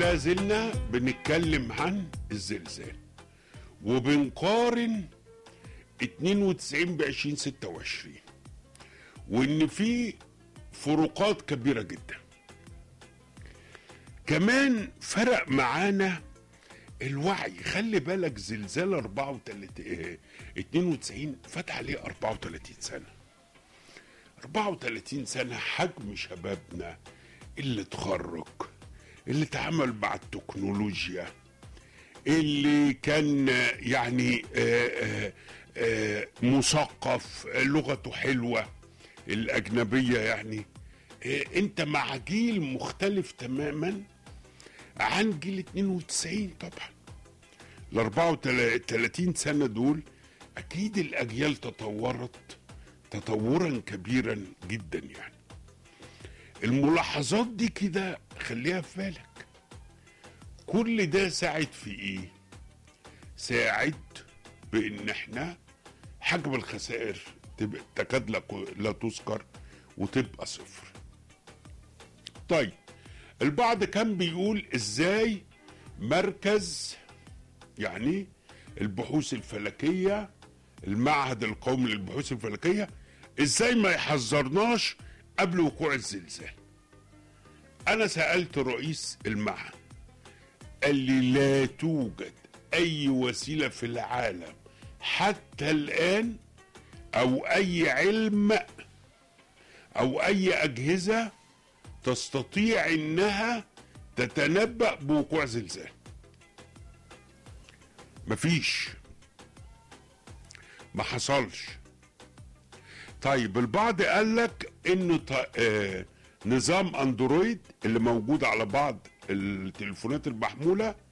ولا زلنا بنتكلم عن الزلزال وبنقارن 92 ب 2026 وان في فروقات كبيره جدا كمان فرق معانا الوعي خلي بالك زلزال 34 اه، 92 فات عليه 34 سنه 34 سنه حجم شبابنا اللي اتخرج اللي اتعامل مع التكنولوجيا اللي كان يعني آه، آه، آه، مثقف لغته حلوه الاجنبيه يعني آه، انت مع جيل مختلف تماما عن جيل 92 طبعا ال 34 سنه دول اكيد الاجيال تطورت تطورا كبيرا جدا يعني الملاحظات دي كده خليها في بالك كل ده ساعد في ايه ساعد بان احنا حجم الخسائر تبقى تكاد لا لا تذكر وتبقى صفر طيب البعض كان بيقول ازاي مركز يعني البحوث الفلكيه المعهد القومي للبحوث الفلكيه ازاي ما يحذرناش قبل وقوع الزلزال انا سالت رئيس المعهد قال لي لا توجد اي وسيله في العالم حتى الان او اي علم او اي اجهزه تستطيع انها تتنبا بوقوع زلزال مفيش ما حصلش طيب البعض قال لك انه ط- آه نظام اندرويد اللي موجود على بعض التليفونات المحموله